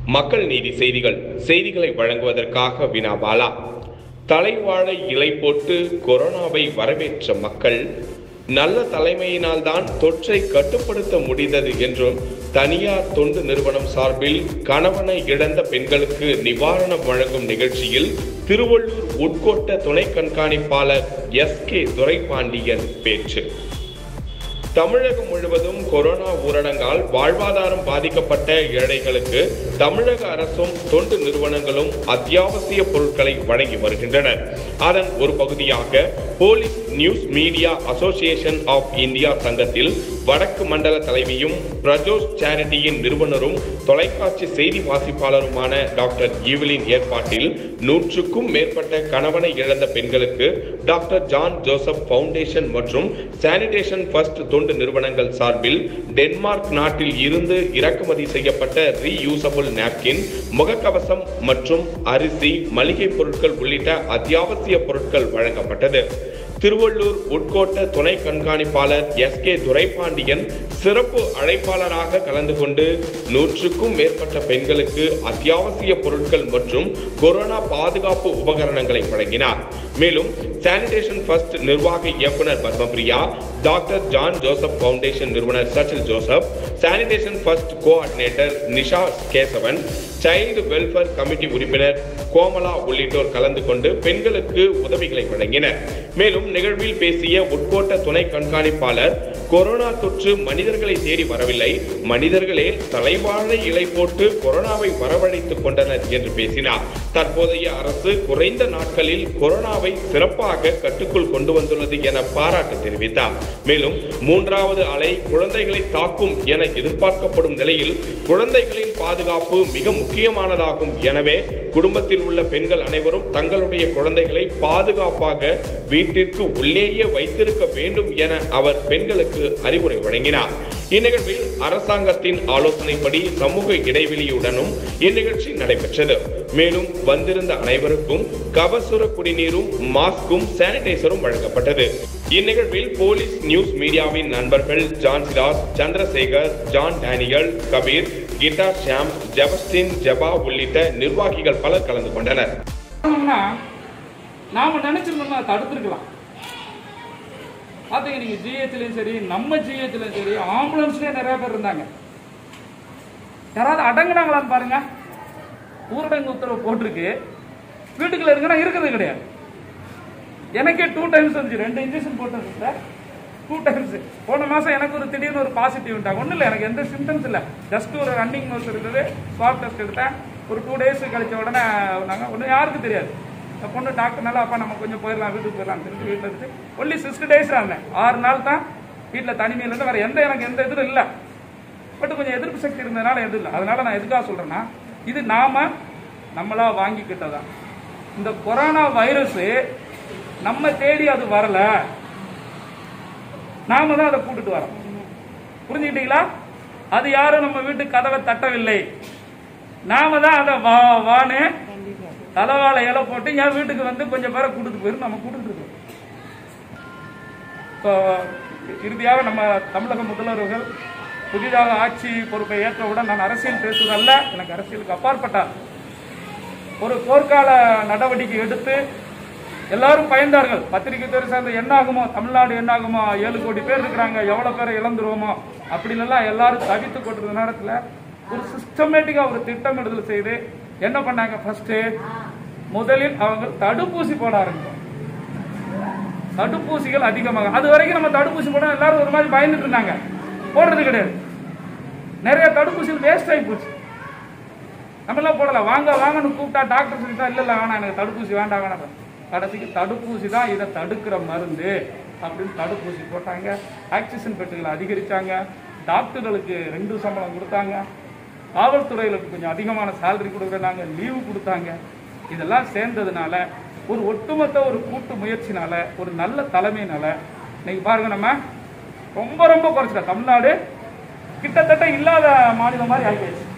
மக்கள் நீதி செய்திகள் செய்திகளை வழங்குவதற்காக வினாபாலா தலைவாழை இலை போட்டு கொரோனாவை வரவேற்ற மக்கள் நல்ல தலைமையினால் தான் தொற்றை கட்டுப்படுத்த முடிந்தது என்றும் தனியார் தொண்டு நிறுவனம் சார்பில் கணவனை இழந்த பெண்களுக்கு நிவாரணம் வழங்கும் நிகழ்ச்சியில் திருவள்ளூர் உட்கோட்ட துணை கண்காணிப்பாளர் எஸ் கே துரைபாண்டியன் பேச்சு தமிழகம் முழுவதும் கொரோனா ஊரடங்கால் வாழ்வாதாரம் பாதிக்கப்பட்ட ஏழைகளுக்கு தமிழக அரசும் தொண்டு நிறுவனங்களும் அத்தியாவசிய பொருட்களை வழங்கி வருகின்றனர் அதன் ஒரு பகுதியாக police news media association of India சங்கத்தில் வடக்கு மண்டல தலைவியும் பிரஜோஸ் சேரிட்டியின் நிறுவனரும் தொலைக்காட்சி செய்தி வாசிப்பாளருமான டாக்டர் ஈவலின் ஏற்பாட்டில் நூற்றுக்கும் மேற்பட்ட கணவனை இழந்த பெண்களுக்கு டாக்டர் ஜான் ஜோசப் ஃபவுண்டேஷன் மற்றும் சானிடேஷன் ஃபர்ஸ்ட் தொண்டு நிறுவனங்கள் சார்பில் டென்மார்க் நாட்டில் இருந்து இறக்குமதி செய்யப்பட்ட ரீயூசபிள் நாப்கின் முகக்கவசம் மற்றும் அரிசி மளிகை பொருட்கள் உள்ளிட்ட அத்தியாவசிய பொருட்கள் வழங்கப்பட்டது திருவள்ளூர் உட்கோட்ட துணை கண்காணிப்பாளர் எஸ் கே துரைபாண்டியன் சிறப்பு அழைப்பாளராக கலந்து கொண்டு நூற்றுக்கும் மேற்பட்ட பெண்களுக்கு அத்தியாவசிய பொருட்கள் மற்றும் கொரோனா பாதுகாப்பு உபகரணங்களை வழங்கினார் மேலும் சானிடேஷன் ஃபர்ஸ்ட் நிர்வாக இயக்குனர் Padmapriya doctor John Joseph foundation நிறுவனர் சச்சில் Joseph sanitation first coordinator Nisha Kesavan child welfare committee உறுப்பினர் கோமலா உள்ளிட்டோர் கலந்து கொண்டு பெண்களுக்கு உதவிகளை வழங்கினர் மேலும் நிகழ்வில் பேசிய உட்கோட்ட துணை கண்காணிப்பாளர் கொரோனா தொற்று மனிதர்களை தேடி வரவில்லை மனிதர்களே தலைவாழை இலை போட்டு கொரோனாவை வரவழைத்துக் கொண்டனர் என்று பேசினார் தற்போதைய அரசு குறைந்த நாட்களில் கொரோனாவை சிறப்பாக கட்டுக்குள் கொண்டு வந்துள்ளது என பாராட்டு தெரிவித்தார் மேலும் மூன்றாவது அலை குழந்தைகளை தாக்கும் என எதிர்பார்க்கப்படும் நிலையில் குழந்தைகளின் பாதுகாப்பு மிக முக்கியமானதாகும் எனவே குடும்பத்தில் உள்ள பெண்கள் அனைவரும் தங்களுடைய குழந்தைகளை பாதுகாப்பாக வீட்டிற்கு உள்ளேயே வைத்திருக்க வேண்டும் என அவர் பெண்களுக்கு அறிவுரை வழங்கினார் இந்நிகழ்வில் அரசாங்கத்தின் ஆலோசனைப்படி சமூக இடைவெளியுடனும் இந்நிகழ்ச்சி நடைபெற்றது மேலும் வந்திருந்த அனைவருக்கும் கபசுர குடிநீரும் மாஸ்கும் சானிடைசரும் வழங்கப்பட்டது இந்நிகழ்வில் போலீஸ் நியூஸ் மீடியாவின் நண்பர்கள் John Shiraz Chandrasekar John Daniel Kabir Geetha Sham Jebastin Jeba உள்ளிட்ட நிர்வாகிகள் பலர் கலந்து கொண்டனர் காரணம்னா நாம நினைச்சிருந்தோம்னா தடுத்துருக்கலாம் பார்த்தீங்க நீங்க ஜிஹெச்லயும் சரி நம்ம ஜிஹெச்லயும் சரி ஆம்புலன்ஸ்லயே நிறைய பேர் இருந்தாங்க யாராவது அடங்குனாங்களான்னு பாருங்க ஊரடங்கு உத்தரவு போட்டிருக்கு வீட்டுக்குள்ள இருக்குன்னா இருக்கிறது கிடையாது எனக்கே டூ டைம்ஸ் வந்துச்சு ரெண்டு இன்ஜெக்ஷன் போட்டேன் சார் டூ டைம்ஸ் போன மாசம் எனக்கு ஒரு திடீர்னு ஒரு பாசிட்டிவ் உண்டாங்க ஒன்றும் இல்லை எனக்கு எந்த சிம்டம்ஸ் இல்லை ஜஸ்ட் ஒரு ரன்னிங் நோஸ் இருந்தது ஸ்வாப் டெஸ்ட் எடுத்தேன் ஒரு டூ டேஸ் கழிச்ச உடனே நாங்கள் ஒன்றும் யாருக்கும் தெரியாது இந்த பொண்ணு டாக்டர்னால அப்பா நம்ம கொஞ்சம் போயிடலாம் வீட்டுக்கு போயிடலாம் தெரிஞ்சு வீட்டில் இருந்து ஒன்லி சிக்ஸ்டி டேஸ் இருந்தேன் ஆறு நாள் தான் வீட்டில் தனிமையில் இருந்து வேறு எந்த எனக்கு எந்த இதுவும் இல்லை பட் கொஞ்சம் எதிர்ப்பு சக்தி இருந்ததுனால எதுவும் இல்லை அதனால நான் எதுக்காக சொல்றேன்னா இது நாம நம்மளா வாங்கிக்கிட்டதா இந்த கொரோனா வைரஸ் நம்ம தேடி அது வரல நாம தான் அதை கூட்டிட்டு வரோம் புரிஞ்சுக்கிட்டீங்களா அது யாரும் நம்ம வீட்டு கதவை தட்டவில்லை நாம தான் அதை வா வான்னு தலைவாழை இலை போட்டு என் வீட்டுக்கு வந்து கொஞ்சம் பேரை கூட்டிட்டு போயிரு நம்ம கூட்டிட்டு இருக்கோம் இப்போ இறுதியாக நம்ம தமிழக முதல்வர்கள் புதிதாக ஆட்சி பொறுப்பை ஏற்றவுடன் நான் அரசியல் பேசுவதல்ல எனக்கு அரசியலுக்கு அப்பாற்பட்டார் ஒரு போர்க்கால நடவடிக்கை எடுத்து எல்லாரும் பயந்தார்கள் பத்திரிகை துறை சார்ந்த என்ன ஆகுமோ தமிழ்நாடு என்ன ஆகுமோ ஏழு கோடி பேர் இருக்கிறாங்க எவ்வளவு பேரை இழந்துருவோமோ அப்படின்னு எல்லாம் எல்லாரும் தவித்து கொண்டிருந்த நேரத்தில் ஒரு சிஸ்டமேட்டிக்கா ஒரு திட்டமிடுதல் செய்து என்ன பண்ணாங்க ஃபர்ஸ்ட் முதலில் அவங்க தடுப்பூசி போட ஆரம்பிச்சோம் தடுப்பூசிகள் அதிகமாக அது வரைக்கும் நம்ம தடுப்பூசி போட எல்லாரும் ஒரு மாதிரி பயந்துட்டு இருந்தாங்க போடுறது கிடையாது நிறைய தடுப்பூசிகள் வேஸ்ட் ஆகி போச்சு நம்மளாம் போடல வாங்க வாங்கன்னு கூப்பிட்டா டாக்டர் சொல்லிட்டா இல்ல இல்ல வேணாம் எனக்கு தடுப்பூசி வேண்டாம் வேணாம் கடைசிக்கு தடுப்பூசி தான் இதை தடுக்கிற மருந்து அப்படின்னு தடுப்பூசி போட்டாங்க ஆக்சிஜன் பெட்டுகளை அதிகரிச்சாங்க டாக்டர்களுக்கு ரெண்டு சம்பளம் கொடுத்தாங்க காவல்துறைகளுக்கு கொஞ்சம் அதிகமான சேலரி கொடுக்குறாங்க லீவு கொடுத்தாங்க இதெல்லாம் சேர்ந்ததுனால ஒரு ஒட்டுமொத்த ஒரு கூட்டு முயற்சினால ஒரு நல்ல தலைமையினால இன்னைக்கு பாருங்க நம்ம ரொம்ப ரொம்ப குறைச்சிட்டோம் தமிழ்நாடு கிட்டத்தட்ட இல்லாத மாநிலம் மாதிரி ஆகிடுச்சு